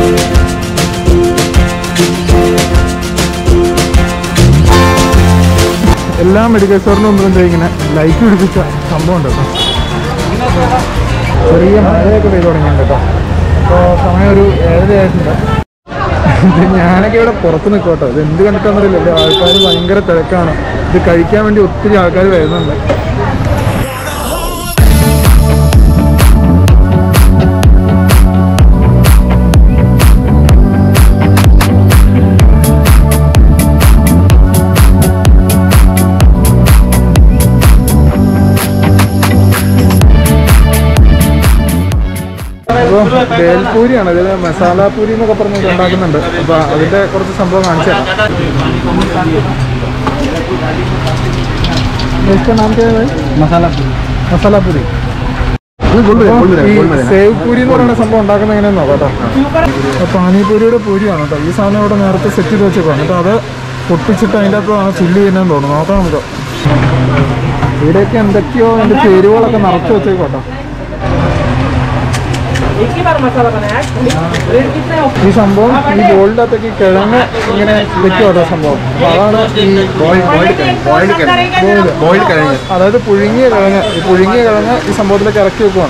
എല്ലാ മെഡിക്കൽ സ്റ്റോറിനും ഒന്നും എന്താ ഇങ്ങനെ ലൈറ്റ് പിടിപ്പിച്ച സംഭവം ഉണ്ട് കേട്ടോ ചെറിയ മഴയൊക്കെ പെയ്ത് തുടങ്ങിയിട്ടുണ്ട് കേട്ടോ അപ്പോൾ സമയം ഒരു ഏഴര ആയിട്ടുണ്ട് ഇത് ഞാനൊക്കെ ഇവിടെ പുറത്ത് നിൽക്കും കേട്ടോ ഇത് എന്ത് കണ്ടിട്ടാണെന്നറിയില്ല ആൾക്കാർ ഭയങ്കര തിരക്കാണ് ഇത് കഴിക്കാൻ വേണ്ടി ഒത്തിരി ആൾക്കാർ വരുന്നുണ്ട് അപ്പോൾ ബേൽപൂരിയാണ് ഇതിൽ മസാല പൂരി എന്നൊക്കെ പറഞ്ഞിട്ട് ഉണ്ടാക്കുന്നുണ്ട് അപ്പോൾ അതിൻ്റെ കുറച്ച് സംഭവം കാണിച്ചു തരാം इसका नाम क्या है മസാല മസാല പൂരി ഈ സേവ് പൂരി എന്ന് പറയുന്ന സംഭവം ഉണ്ടാക്കുന്ന എങ്ങനെയാന്ന് നോക്കാം കേട്ടോ അപ്പോൾ പാനിപൂരിയുടെ പൂരിയാണ് കേട്ടോ ഈ സാധനം ഇവിടെ നേരത്തെ സെറ്റ് ചെയ്ത് വെച്ചേക്കോ എന്നിട്ട് അത് പൊട്ടിച്ചിട്ട് അതിൻ്റെ അകത്താണ് ചില്ലി ചെയ്യുന്നതെന്ന് തോന്നുന്നു നോക്കാം നമുക്ക് ഇവിടെയൊക്കെ എന്തൊക്കെയോ അതിൻ്റെ ചേരുവകളൊക്കെ നിറച്ച് വെച്ചേക്കോ കേട്ടോ एक ही बार मसाला बनाया रेट कितना है ഈ സംഭവം ഈ ബോളിൻ്റെ അകത്തേക്ക് കിഴങ്ങ് ഇങ്ങനെ വെക്കും കേട്ടോ സംഭവം അപ്പോൾ അതാണ് ഈ ബോയിൽഡ് കഴിഞ്ഞ് അതായത് പുഴുങ്ങിയ കിഴങ്ങ് ഈ പുഴുങ്ങിയ കിഴങ്ങ് ഈ സംഭവത്തിലേക്ക് ഇറക്കി വെക്കുവാണ്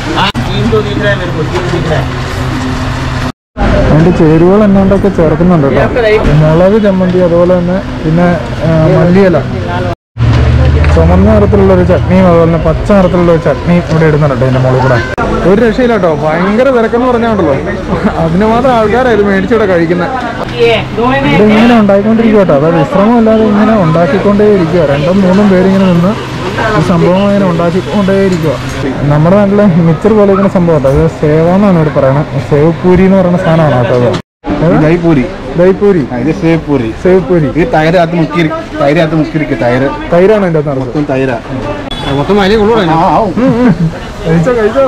അതിന്റെ ചേരുവകൾ എന്നാണ്ടൊക്കെ ചേർക്കുന്നുണ്ട് കേട്ടോ മുളക് ചമ്മന്തി അതുപോലെ തന്നെ പിന്നെ ആ, മല്ലിയില ചുമന്ന നിറത്തിലുള്ള ഒരു ചട്നിയും അതുപോലെ തന്നെ പച്ച നിറത്തിലുള്ള ഒരു ചട്നിയും ഇവിടെ ഇടുന്നുണ്ട് കേട്ടോ ഇതിന്റെ മുകളിൽ കൂടെ ഒരു രക്ഷയില്ല കേട്ടോ ഭയങ്കര തിരക്കെന്ന് പറഞ്ഞാണ്ടല്ലോ അതിന് മാത്രം ആൾക്കാരായിരുന്നു മേടിച്ചിവിടെ കഴിക്കുന്നത് ये दो में ഇത് ഇങ്ങനെ ഉണ്ടായിക്കൊണ്ടിരിക്കുക കേട്ടോ അതായത് വിശ്രമമില്ലാതെ ഇങ്ങനെ ഉണ്ടാക്കിക്കൊണ്ടേ ഇരിക്കുക രണ്ടും മൂന്നും പേരിങ്ങനെ നിന്ന് ഈ സംഭവം ഇങ്ങനെ ഉണ്ടാക്കിക്കൊണ്ടേ ഇരിക്കുക നമ്മുടെ നാട്ടിലെ മിച്ചർ പോലെ ഇങ്ങനെ സംഭവം കേട്ടോ അത് സേവ എന്നാണ് ഇവിടെ പറയുന്നത് സേവ് പൂരി എന്ന് പറയുന്ന സാധനമാണ് കേട്ടോ അത് ഏതാ? ദൈപൂരി ദൈപൂരി ഇത് സേവ് പൂരി സേവ് പൂരി ഈ തൈരകത്ത് മുക്കി തൈരകത്ത് മുക്കിയിരിക്കും തൈര് തൈരാണ് എൻ്റെ അകത്ത് നടന്നത് മൊത്തം തൈര മൊത്തം അതിലേ കൊള്ളൂ കഴിച്ചോ കഴിച്ചോ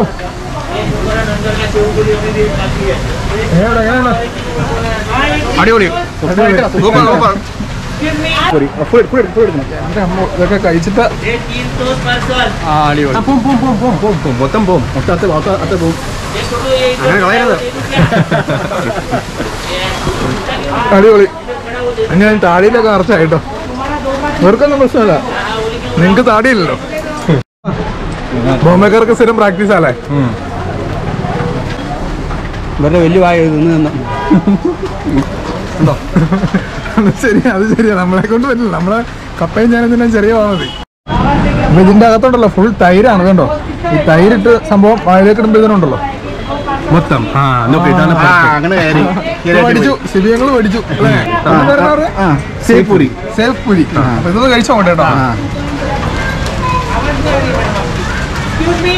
എങ്ങനെയാണ് എങ്ങനെയാണ് അടിപൊളി സൂപ്പർ സൂപ്പർ എൻ്റെ അമ്മ ഇതൊക്കെ കഴിച്ചിട്ട് ആ അടിപൊളി പോം പോം പോം പോം പോം പോം മൊത്തം പോം മൊത്തം അത്ത മൊത്തം അത്ത പോം അങ്ങനെ കളയരുത് അടിപൊളി ഞാൻ താടിയിലൊക്കെ നിറച്ചായിട്ടോ ഇവർക്കൊന്നും പ്രശ്നമല്ല നിങ്ങക്ക് താടിയില്ലല്ലോ ബോംബെക്കാർക്ക് സ്ഥിരം പ്രാക്ടീസ് അല്ലേ ഇവരുടെ വലിയ വായ നിന്ന് നിന്ന് അത് ശരിയാ അത് ശരിയാ നമ്മളെ കൊണ്ട് പറ്റില്ല നമ്മളെ കപ്പയും ഞാനും തന്നെ ചെറിയ മതി അപ്പൊ ഇതിന്റെ അകത്തോണ്ടല്ലോ ഫുൾ തൈരാണ് കണ്ടോ ഈ തൈരിട്ട് സംഭവം വായിലേക്ക് ഇടുമ്പോ ഇതിനുണ്ടല്ലോ മൊത്തം ആ നോക്കി ഇതാണ് അങ്ങനെ ഇത് പഠിച്ചു ശരിയങ്ങൾ പഠിച്ചു അല്ലേ ഇതിന്റെ പേരെന്താ പറഞ്ഞെ? സേവ് പൂരി സേഫ് പുരി അപ്പൊ ഇതൊന്ന് കഴിച്ചോ കേട്ടോ एक्सक्यूज मी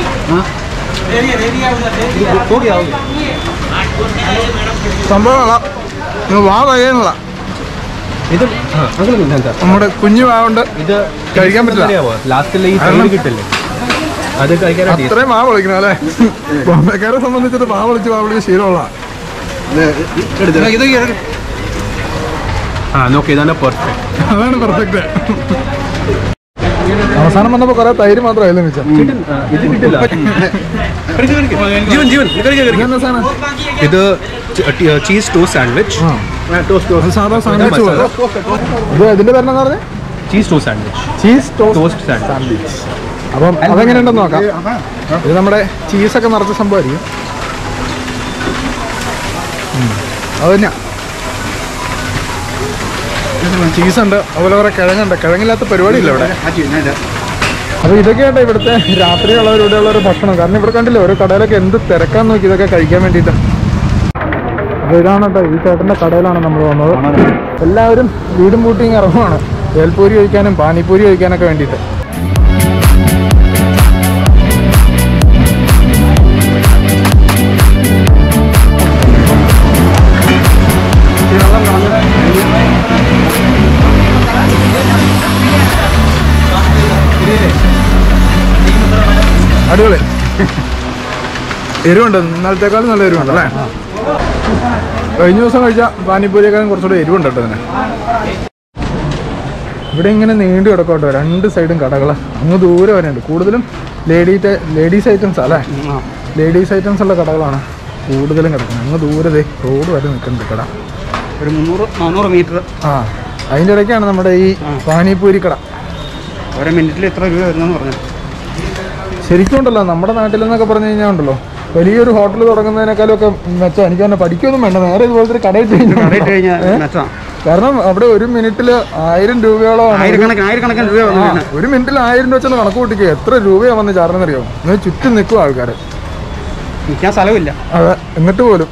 സംഭവം കൊള്ളാം. ഇത് വാ കഴിയാനുള്ള ഇത് അങ്ങനെ നമ്മുടെ കുഞ്ഞു വാവുണ്ട് ഇത് കഴിക്കാൻ പറ്റില്ല. ലാസ്റ്റിൽ ഈ കാരണം- തൈര് കിട്ടില്ലേ അത് കഴിക്കാനായിട്ട് അത്രയും മാ വിളിക്കണം അല്ലേ ബോംബെക്കാരെ സംബന്ധിച്ചിട്ട് മാ വിളിച്ച് മാ വിളിച്ച് ശീലമുള്ള ആ നോക്കി ഇതാണ് പെർഫെക്റ്റ് അതാണ് പെർഫെക്റ്റ് അവസാനം വന്നപ്പോ കുറെ തൈര് മാത്രമായില്ലേ മിച്ചം ഇത് കിട്ടില്ല ജീവൻ ജീവൻ ഇതെന്താ സാധനം ഇത് ചീസ് ടോസ്റ്റ് സാൻഡ്വിച്ച് അത് സാധാ സാൻഡ്വിച്ച് പോലെ ഇത് ഇതിന്റെ പേരെന്താ പറഞ്ഞത് cheese toast sandwich cheese toast toast sandwich sandwich അപ്പം അതെങ്ങനെയുണ്ടെന്ന് നോക്കാം ഇത് നമ്മുടെ ചീസൊക്കെ നിറച്ച സംഭവമായിരിക്കും ഉം. അത് തന്നെയാ ചീസ് ഉണ്ട് അതുപോലെ കുറെ കിഴങ്ങുണ്ട് കിഴങ്ങില്ലാത്ത പരിപാടിയില്ല ഇവിടെ അപ്പോൾ ഇതൊക്കെയാട്ടോ ഇവിടുത്തെ രാത്രിയുള്ളവർ ഇവിടെയുള്ള ഒരു ഭക്ഷണം കാരണം ഇവിടെ കണ്ടില്ലേ ഓരോ കടയിലൊക്കെ എന്ത് തിരക്കാൻ നോക്കി ഇതൊക്കെ കഴിക്കാൻ വേണ്ടിയിട്ട് അപ്പോൾ ഇതാണ് കേട്ടോ ഈ ചേട്ടൻ്റെ കടയിലാണ് നമ്മൾ വന്നത് എല്ലാവരും വീടും പൂട്ടിയും ഇറങ്ങുവാണ് വേൽപൂരി കഴിക്കാനും പാനിപ്പൂരി കഴിക്കാനൊക്കെ വേണ്ടിയിട്ട് അടിപൊളി എരിവുണ്ട് ഇന്നലത്തേക്കാളും നല്ല എരിവുണ്ട് അല്ലേ കഴിഞ്ഞ ദിവസം കഴിച്ച പാനിപ്പൂരിയേക്കാളും കുറച്ചുകൂടെ എരിവുണ്ട് കേട്ടോ ഇതിന് ഇവിടെ ഇങ്ങനെ നീണ്ടു കിടക്കും കേട്ടോ രണ്ട് സൈഡും കടകൾ അങ്ങ് ദൂരെ വരെയുണ്ട് കൂടുതലും ലേഡീ ലേഡീസ് ഐറ്റംസ് അല്ലേ ലേഡീസ് ഐറ്റംസ് ഉള്ള കടകളാണ് കൂടുതലും കിടക്കുന്നത് അങ്ങ് ദൂരെ ദേ റോഡ് വരെ നിൽക്കുന്നുണ്ട് കട ഒരു മുന്നൂറ് നാനൂറ് മീറ്റർ ആ അതിൻ്റെ ഇടയ്ക്കാണ് നമ്മുടെ ഈ പാനിപൂരി കട ഓരോ മിനിറ്റിൽ എത്ര രൂപ വരുന്നെന്ന് പറഞ്ഞു ശരിക്കും ഉണ്ടല്ലോ നമ്മുടെ നാട്ടിലെന്നൊക്കെ പറഞ്ഞു കഴിഞ്ഞാൽ ഉണ്ടല്ലോ വലിയൊരു ഹോട്ടൽ തുടങ്ങുന്നതിനേക്കാളും ഒക്കെ മെച്ചം എനിക്ക് തന്നെ പഠിക്കൊന്നും വേണ്ട നേരെ ഇതുപോലത്തെ ഒരു കടയിൽ കടയിട്ട് കഴിഞ്ഞു കഴിഞ്ഞാൽ മെച്ചമാണ് കാരണം അവിടെ ഒരു മിനിറ്റിൽ ആയിരം രൂപയോളം ആയിരക്കണക്കിന് ആയിരക്കണക്കിന് രൂപ വന്നു വീണ്. ഒരു മിനിറ്റിൽ ആയിരം രൂപ വെച്ചാൽ കണക്ക് കൂട്ടിക്കുക എത്ര രൂപയാണ് വന്ന് ചാർന്നെന്നറിയോ ഇങ്ങനെ ചുറ്റും നിൽക്കും ആൾക്കാർ നിൽക്കാൻ സ്ഥലമില്ല അതെ എന്നിട്ട് പോലും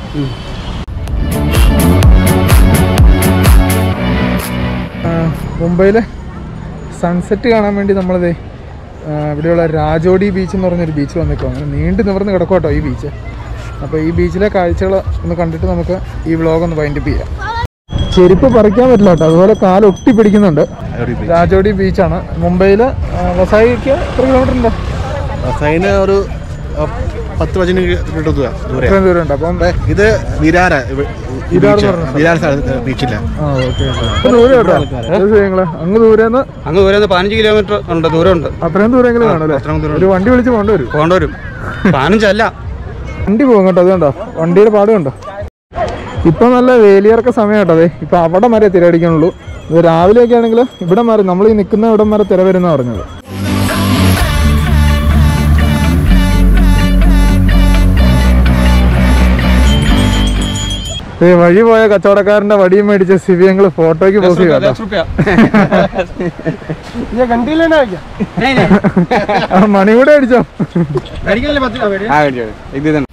ആ, മുംബൈയിലെ സൺസെറ്റ് കാണാൻ വേണ്ടി നമ്മളിത് ഇവിടെയുള്ള രാജോടി ബീച്ച് എന്ന് പറഞ്ഞൊരു ബീച്ച് വന്നിക്കോ അങ്ങനെ നീണ്ടു നിവർന്ന് കിടക്കും കേട്ടോ ഈ ബീച്ച് അപ്പോൾ ഈ ബീച്ചിലെ കാഴ്ചകൾ ഒന്ന് കണ്ടിട്ട് നമുക്ക് ഈ വ്ളോഗ് ഒന്ന് വൈൻഡപ്പ് ചെയ്യാം ചെരുപ്പ് പറിക്കാൻ പറ്റില്ല കേട്ടോ അതുപോലെ കാല് ഒട്ടി പിടിക്കുന്നുണ്ട് രാജോടി ബീച്ചാണ് മുംബൈയിൽ വസായിക്ക് എത്ര കിലോമീറ്റർ ഉണ്ട് സൈന് ഒരു അഹ്, പത്ത് പതിനഞ്ച് കിലോമീറ്റർ ദൂരം ദൂരെ ഇത്രയും ദൂരം ഉണ്ട് അപ്പം ഇത് വിരാര ഇവ- ഈ വിരാർ ബീച്ച്. എന്ന് പറഞ്ഞ വിരാർ സ്ഥലത്ത് ബീച്ചില്ല ആ ഓക്കെ ദൂരം കേട്ടോ ഏത് നിങ്ങള് അങ്ങ് ദൂരെന്ന് അങ്ങ് ദൂരെ നിന്ന് പതിനഞ്ച് കിലോമീറ്റർ ഉണ്ട് ദൂരമുണ്ട് അത്രയും ദൂരെങ്കിലും കാണും അല്ലേ അത്രയും ദൂരം ഒരു വണ്ടി വിളിച്ച് പോകേണ്ടി വരും പോകേണ്ട വരും പതിനഞ്ചല്ല വണ്ടി പോകും കേട്ടോ അതുകൊണ്ടോ വണ്ടിയുടെ പാട് കണ്ടോ ഇപ്പൊ നല്ല വേലിയിറക്ക സമയം കേട്ടോ അതെ ഇപ്പൊ അവിടെ വരെ തിരയടിക്കണുള്ളൂ ഇത് രാവിലെയൊക്കെ ആണെങ്കിൽ ഇവിടെ മാറി നമ്മൾ ഈ നിൽക്കുന്ന ഇവിടം വരെ തിര വരുന്ന പറഞ്ഞത് ഈ വഴി പോയ കച്ചവടക്കാരന്റെ വടിയും മേടിച്ച സിവിയങ്ങള് ഫോട്ടോയ്ക്ക് പോസ് ചെയ്യാം കേട്ടോ ആ, മണി കൂടെ അടിച്ചോ ഇത് തന്നെ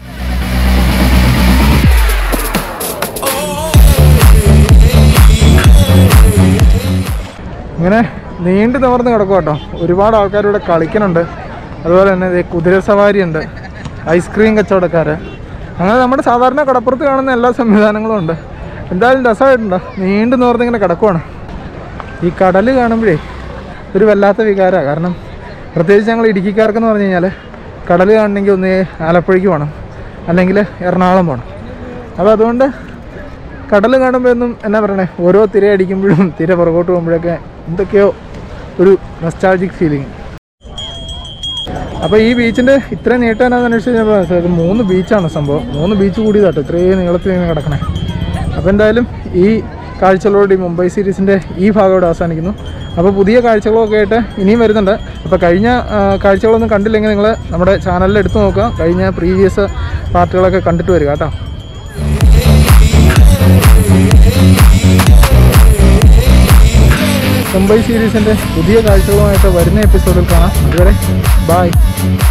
ഇങ്ങനെ നീണ്ടു നിവർന്ന് കിടക്കും കേട്ടോ ഒരുപാട് ആൾക്കാർ ഇവിടെ കളിക്കുന്നുണ്ട് അതുപോലെ തന്നെ ദേ കുതിര സവാരി ഉണ്ട് ഐസ്ക്രീം കച്ചവടക്കാർ അങ്ങനെ നമ്മുടെ സാധാരണ കടപ്പുറത്ത് കാണുന്ന എല്ലാ സംവിധാനങ്ങളും ഉണ്ട് എന്തായാലും രസമായിട്ടുണ്ട് നീണ്ടു നിവർന്ന് ഇങ്ങനെ കിടക്കുവാണ് ഈ കടൽ കാണുമ്പോഴേ ഒരു വല്ലാത്ത വികാരമാണ് കാരണം പ്രത്യേകിച്ച് ഞങ്ങൾ ഇടുക്കിക്കാർക്കെന്ന് പറഞ്ഞു കഴിഞ്ഞാൽ കടൽ കാണണമെങ്കിൽ ഒന്ന് ആലപ്പുഴയ്ക്ക് പോകണം അല്ലെങ്കിൽ എറണാകുളം പോകണം അപ്പോൾ അതുകൊണ്ട് കടൽ കാണുമ്പോൾ എന്നും എന്നാ പറയണേ ഓരോ തിര അടിക്കുമ്പോഴും തിര പുറകോട്ട് പോകുമ്പോഴൊക്കെ എന്തൊക്കെയോ ഒരു നൊസ്റ്റാൾജിക് ഫീലിംഗ് അപ്പോൾ ഈ ബീച്ചിൻ്റെ ഇത്രയും നീട്ടം എന്നാന്ന് അന്വേഷിച്ച് കഴിഞ്ഞപ്പോൾ മനസ്സിലായത് ഇത് മൂന്ന് ബീച്ചാണ് സംഭവം മൂന്ന് ബീച്ച് കൂടിയതാട്ടോ ഇത്രയും നീളത്തിൽ ഇങ്ങനെ കിടക്കണേ അപ്പോൾ എന്തായാലും ഈ കാഴ്ചകളോട് ഈ മുംബൈ സീരീസിൻ്റെ ഈ ഭാഗത്തോട് അവസാനിക്കുന്നു അപ്പോൾ പുതിയ കാഴ്ചകളൊക്കെ ആയിട്ട് ഇനിയും വരുന്നുണ്ട് അപ്പോൾ കഴിഞ്ഞ ആ, കാഴ്ചകളൊന്നും കണ്ടില്ലെങ്കിൽ നിങ്ങൾ നമ്മുടെ ചാനലിൽ എടുത്തു നോക്കുക കഴിഞ്ഞ പ്രീവിയസ് പാർട്ടുകളൊക്കെ കണ്ടിട്ട് വരിക കേട്ടോ മുംബൈ സീരീസിൻ്റെ പുതിയ കാഴ്ചകളുമായിട്ട് വരുന്ന എപ്പിസോഡിൽ കാണാം അതുവരെ ബായ്